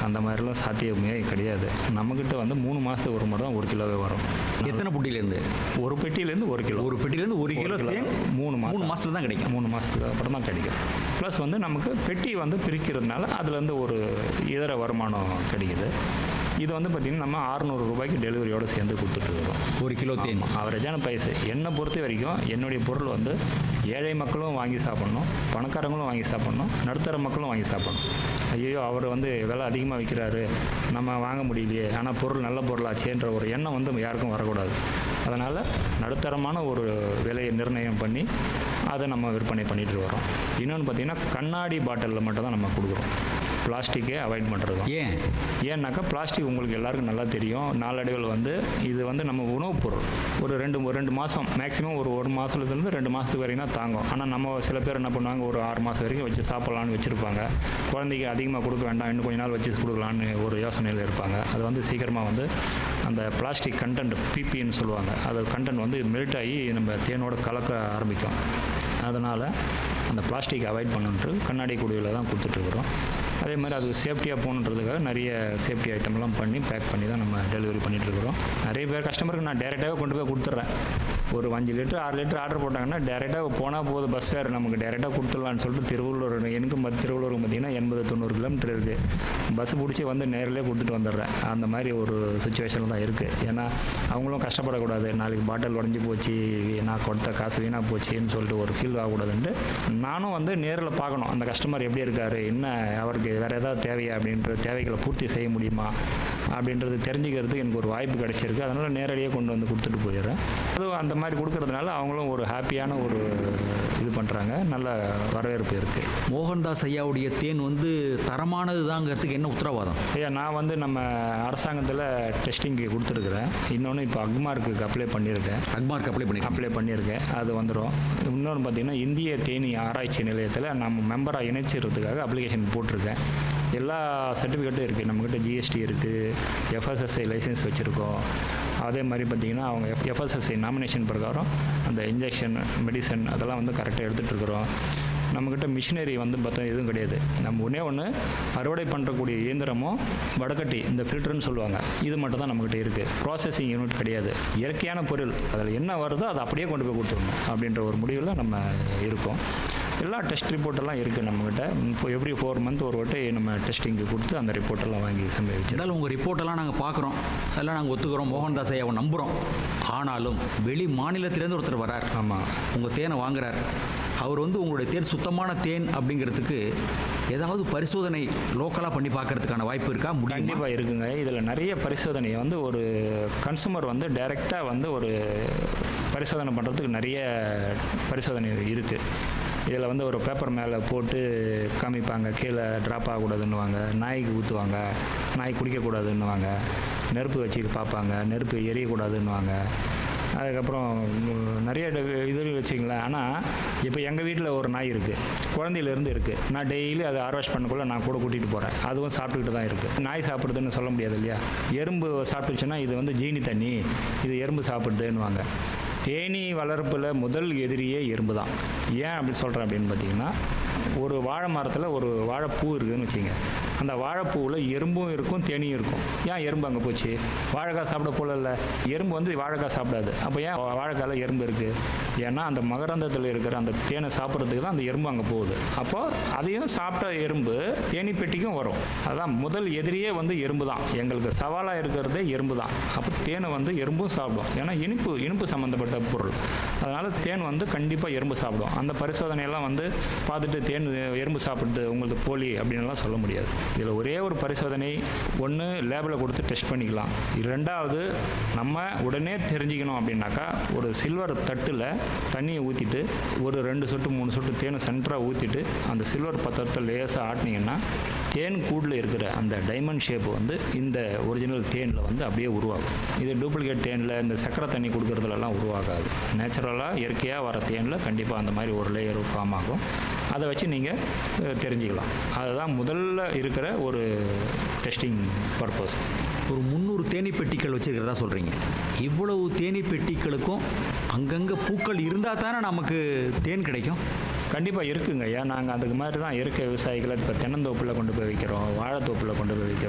அந்த மாதிரிலாம் சாத்தியமே கிடையாது நம்மக்கிட்ட வந்து மூணு மாதத்துக்கு ஒரு முறை தான் ஒரு கிலோவே வரும் எத்தனை புட்டியிலேருந்து ஒரு பெட்டியிலேருந்து ஒரு கிலோ ஒரு பெட்டியிலேருந்து ஒரு கிலோ கிலோ தேன் மூணு மாசம். மூணு மாசத்துல தான் கிடைக்கும் மூணு மாதத்துக்கு அப்புறம் தான் கிடைக்கும் ப்ளஸ் வந்து நமக்கு பெட்டி வந்து பிரிக்கிறதுனால அதுலேருந்து ஒரு இதர வருமானம் கிடைக்குது இது வந்து பார்த்திங்கன்னா நம்ம 600 ரூபாய்க்கு டெலிவரியோடு சேர்ந்து கொடுத்துட்ருக்குறோம் ஒரு கிலோ தேன் அவரேஜான ப்ரைஸ் என்னை பொறுத்த வரைக்கும் என்னுடைய பொருள் வந்து ஏழை மக்களும் வாங்கி சாப்பிட்ணும் பணக்காரங்களும் வாங்கி சாப்பிட்ணும் நடுத்தர மக்களும் வாங்கி சாப்பிட்ணும் ஐயோ அவர் வந்து விலை அதிகமாக விற்கிறாரு நம்ம வாங்க முடியலையே ஆனால் பொருள் நல்ல பொருளாச்சேன்ற ஒரு எண்ணம் வந்து யாருக்கும் வரக்கூடாது அதனால் நடுத்தரமான ஒரு விலையை நிர்ணயம் பண்ணி அதை நம்ம விற்பனை பண்ணிட்டு வரோம் இன்னொன்று பார்த்திங்கன்னா கண்ணாடி பாட்டிலில் மட்டும் தான் நம்ம கொடுக்குறோம் பிளாஸ்டிக்கே அவாய்ட் பண்ணுறது ஏன் ஏன்னாக்கா பிளாஸ்டிக் உங்களுக்கு எல்லாருக்கும் நல்லா தெரியும் நாளடைவில் வந்து இது வந்து நம்ம உணவுப் பொருள் ஒரு ரெண்டு ஒரு ரெண்டு மாதம் மேக்ஸிமம் ஒரு ஒரு மாதத்துலேருந்து ரெண்டு மாதத்துக்கு வரைக்கும் தான் தாங்கும் ஆனால் நம்ம சில பேர் என்ன பண்ணுவாங்க ஒரு ஆறு மாதம் வரைக்கும் வச்சு சாப்பிட்லான்னு வச்சுருப்பாங்க குழந்தைக்கு அதிகமாக கொடுக்க வேண்டாம் இன்னும் கொஞ்ச நாள் வச்சு கொடுக்கலான்னு ஒரு யோசனையில் இருப்பாங்க அது வந்து சீக்கிரமாக வந்து அந்த பிளாஸ்டிக் கண்டென்ட் பிபின்னு சொல்லுவாங்க அது கண்டென்ட் வந்து மெல்ட் ஆகி நம்ம தேனோட கலக்க ஆரம்பிக்கும் அதனால் அந்த பிளாஸ்டிக் அவாய்ட் பண்ணுன்ட்டு கண்ணாடி குடியில் தான் கொடுத்துட்ருக்குறோம் அதே மாதிரி அது சேஃப்டியாக போகணுன்றதுக்காக நிறைய சேஃப்டி ஐட்டம்லாம் பண்ணி பேக் பண்ணி தான் நம்ம டெலிவரி பண்ணிகிட்ருக்குறோம் நிறைய பேர் கஸ்டமருக்கு நான் டேரெக்டாகவே கொண்டு போய் கொடுத்துட்றேன் ஒரு அஞ்சு லிட்டர் ஆறு லிட்டர் ஆர்டர் போட்டாங்கன்னா டேரெக்டாக போனால் போது பஸ் ஃபேர் நமக்கு டேரெக்டாக கொடுத்துடலான்னு சொல்லிட்டு திருவள்ளூர் எனக்கும் பத்- திருவள்ளூருக்கு பார்த்தீங்கன்னா எண்பது தொண்ணூறு கிலோமீட்டர் இருக்குது பஸ் பிடிச்சி வந்து நேரிலே கொடுத்துட்டு வந்துடுறேன் அந்த மாதிரி ஒரு சுச்சுவேஷனில் தான் இருக்குது ஏன்னா அவங்களும் கஷ்டப்படக்கூடாது நாளைக்கு பாட்டில் உடஞ்சி போச்சு நான் கொடுத்த காசு வீணாக போச்சுன்னு சொல்லிட்டு ஒரு ஃபீல் ஆகக்கூடாதுன்ட்டு நானும் வந்து நேரில் பார்க்கணும் அந்த கஸ்டமர் எப்படி இருக்காரு என்ன அவருக்கு வேறு ஏதாவது தேவையா அப்படின்ற தேவைகளை பூர்த்தி செய்ய முடியுமா அப்படின்றது தெரிஞ்சுக்கிறதுக்கு எனக்கு ஒரு வாய்ப்பு கிடைச்சிருக்கு அதனால் நேரடியாக கொண்டு வந்து கொடுத்துட்டு போயிடுறேன் அதுவும் அந்த மாதிரி கொடுக்கறதுனால அவங்களும் ஒரு ஹாப்பியான ஒரு இது பண்ணுறாங்க நல்ல வரவேற்பு இருக்குது மோகன்தாஸ் ஐயாவுடைய தேன் வந்து தரமானது தாங்கிறதுக்கு என்ன உத்தரவாதம் ஐயா நான் வந்து நம்ம அரசாங்கத்தில் டெஸ்டிங்க்கு கொடுத்துருக்குறேன் இன்னொன்று இப்போ அக்மார்க்கு அப்ளை பண்ணியிருக்கேன் அக்மார்க் அப்ளை பண்ணிருக்கேன் அப்ளை பண்ணியிருக்கேன் அது வந்துடும் இன்னொன்று பார்த்தீங்கன்னா இந்திய தேனி ஆராய்ச்சி நிலையத்தில் நம்ம மெம்பராக இணைச்சிறதுக்காக அப்ளிகேஷன் போட்டிருக்கேன் எல்லா சர்டிஃபிகேட்டும் இருக்குது நம்மக்கிட்ட ஜிஎஸ்டி இருக்குது எஃப்எஸ்எஸ்ஐ லைசன்ஸ் வச்சுருக்கோம் அதே மாதிரி பார்த்தீங்கன்னா அவங்க எஃப் எஃப்எஸ்எஸ்ஐ நாமினேஷன் பிரகாரம் அந்த இன்ஜெக்ஷன் மெடிசன் அதெல்லாம் வந்து கரெக்டாக எடுத்துகிட்டு இருக்கிறோம் நம்மக்கிட்ட மிஷினரி வந்து பார்த்தா எதுவும் கிடையாது நம்ம ஒன்றே ஒன்று அறுவடை பண்ணுறக்கூடிய இயந்திரமும் வடக்கட்டி இந்த ஃபில்டர்னு சொல்லுவாங்க இது மட்டும் தான் நம்மக்கிட்ட இருக்குது ப்ராசஸிங் யூனிட் கிடையாது இயற்கையான பொருள் அதில் என்ன வருதோ அதை அப்படியே கொண்டு போய் கொடுத்துடணும் அப்படின்ற ஒரு முடிவில் நம்ம இருக்கோம் எல்லா டெஸ்ட் ரிப்போர்ட்டெல்லாம் இருக்குது நம்மக்கிட்ட இப்போ எவ்ரி ஃபோர் மந்த் ஒரு வாட்டி நம்ம டெஸ்டிங்க்கு கொடுத்து அந்த ரிப்போர்ட்டெல்லாம் வாங்கி சம்பவிச்சு இருந்தாலும் உங்கள் ரிப்போர்ட்டெல்லாம் நாங்கள் பார்க்குறோம் அதெல்லாம் நாங்கள் ஒத்துக்கிறோம் மோகன்தாஸ் ஐயாவை நம்புகிறோம் ஆனாலும் வெளி மாநிலத்திலேருந்து ஒருத்தர் வரார் ஆமாம் உங்கள் தேனை வாங்குறார் அவர் வந்து உங்களுடைய தேன் சுத்தமான தேன் அப்படிங்கிறதுக்கு ஏதாவது பரிசோதனை லோக்கலாக பண்ணி பார்க்கறதுக்கான வாய்ப்பு இருக்கா முடியுமா கண்டிப்பாக இருக்குங்க இதில் நிறைய பரிசோதனை வந்து ஒரு கன்சூமர் வந்து டைரெக்டாக வந்து ஒரு பரிசோதனை பண்ணுறதுக்கு நிறைய பரிசோதனை இருக்குது இதில் வந்து ஒரு பேப்பர் மேலே போட்டு காமிப்பாங்க கீழே ட்ராப் ஆகக்கூடாதுன்னுவாங்க நாய்க்கு ஊற்றுவாங்க நாய் குடிக்கக்கூடாதுன்னுவாங்க நெருப்பு வச்சு பார்ப்பாங்க நெருப்பு எரியக்கூடாதுன்னுவாங்க அதுக்கப்புறம் உம், நிறைய ட- இது வச்சுங்களேன் ஆனால் இப்போ எங்கள் வீட்டில் ஒரு நாய் இருக்குது குழந்தையிலேருந்து இருக்குது நான் டெய்லி அதை ஆர்வாஷ் பண்ணக்குள்ள நான் கூட கூட்டிகிட்டு போகிறேன் அதுவும் சாப்பிட்டுக்கிட்டு தான் இருக்குது நாய் சாப்பிடுதுன்னு சொல்ல முடியாது இல்லையா எறும்பு சாப்பிட்டுச்சுன்னா இது வந்து ஜீனி தண்ணி இது எறும்பு சாப்பிடுதுன்னுவாங்க தேனீ வளர்ப்பில் முதல் எதிரியே எறும்பு தான் ஏன் அப்படி சொல்கிறேன் அப்படின்னு பார்த்தீங்கன்னா ஒரு வாழை மரத்தில் ஒரு வாழைப்பூ இருக்குதுன்னு வச்சுங்க அந்த வாழைப்பூவில் எறும்பும் இருக்கும் தேனியும் இருக்கும் ஏன் எறும்பு அங்கே போச்சு வாழைக்காய் சாப்பிட போல இல்லை எறும்பு வந்து வாழைக்காய் சாப்பிடாது அப்போ ஏன் வாழைக்காயில் எறும்பு இருக்குது ஏன்னா அந்த மகரந்தத்தில் இருக்கிற அந்த தேனை சாப்பிட்றதுக்கு தான் அந்த எறும்பு அங்கே போகுது அப்போது அதையும் சாப்பிட்ட எறும்பு தேனி பெட்டிக்கும் வரும் அதான் முதல் எதிரியே வந்து எறும்பு தான் எங்களுக்கு சவாலாக இருக்கிறதே எறும்பு தான் அப்போ தேனை வந்து எறும்பும் சாப்பிடும் ஏன்னா இனிப்பு இனிப்பு சம்மந்தப்பட்ட பொருள் அதனால் தேன் வந்து கண்டிப்பாக எறும்பு சாப்பிடும் அந்த பரிசோதனையெல்லாம் வந்து பார்த்துட்டு தேன் எறும்பு சாப்பிடுது உங்களுக்கு போலி அப்படின்லாம் சொல்ல முடியாது இதில் ஒரே ஒரு பரிசோதனை ஒன்று லேபில் கொடுத்து டெஸ்ட் பண்ணிக்கலாம் ரெண்டாவது நம்ம உடனே தெரிஞ்சுக்கணும் அப்படின்னாக்கா ஒரு சில்வர் தட்டில் தண்ணியை ஊற்றிட்டு ஒரு ரெண்டு சொட்டு மூணு சொட்டு தேனை சென்டராக ஊற்றிட்டு அந்த சில்வர் பத்திரத்தை லேசாக ஆட்டினீங்கன்னா தேன் கூடில் இருக்கிற அந்த டைமண்ட் ஷேப் வந்து இந்த ஒரிஜினல் தேனில் வந்து அப்படியே உருவாகும் இது டூப்ளிகேட் தேனில் இந்த சக்கரை தண்ணி கொடுக்கறதுலலாம் உருவாகாது நேச்சுரலாக இயற்கையாக வர தேனில் கண்டிப்பாக அந்த மாதிரி ஒரு லேயர் ஃபார்ம் ஆகும் அதை வச்சு நீங்கள் தெரிஞ்சுக்கலாம் அதுதான் முதல்ல இருக்கிற ஒரு டெஸ்டிங் பர்பஸ் ஒரு முந்நூறு தேனீ பெட்டிகள் வச்சிருக்கிறதா சொல்கிறீங்க இவ்வளவு தேனீ பெட்டிகளுக்கும் அங்கங்கே பூக்கள் இருந்தால் தானே நமக்கு தேன் கிடைக்கும் கண்டிப்பாக இருக்குங்க ஐயா நாங்கள் அதுக்கு மாதிரி தான் இயற்கை விவசாயிகளை இப்போ தென்னந்தோப்பில் கொண்டு போய் வைக்கிறோம் வாழைத்தோப்பில் கொண்டு போய் வைக்கிறோம்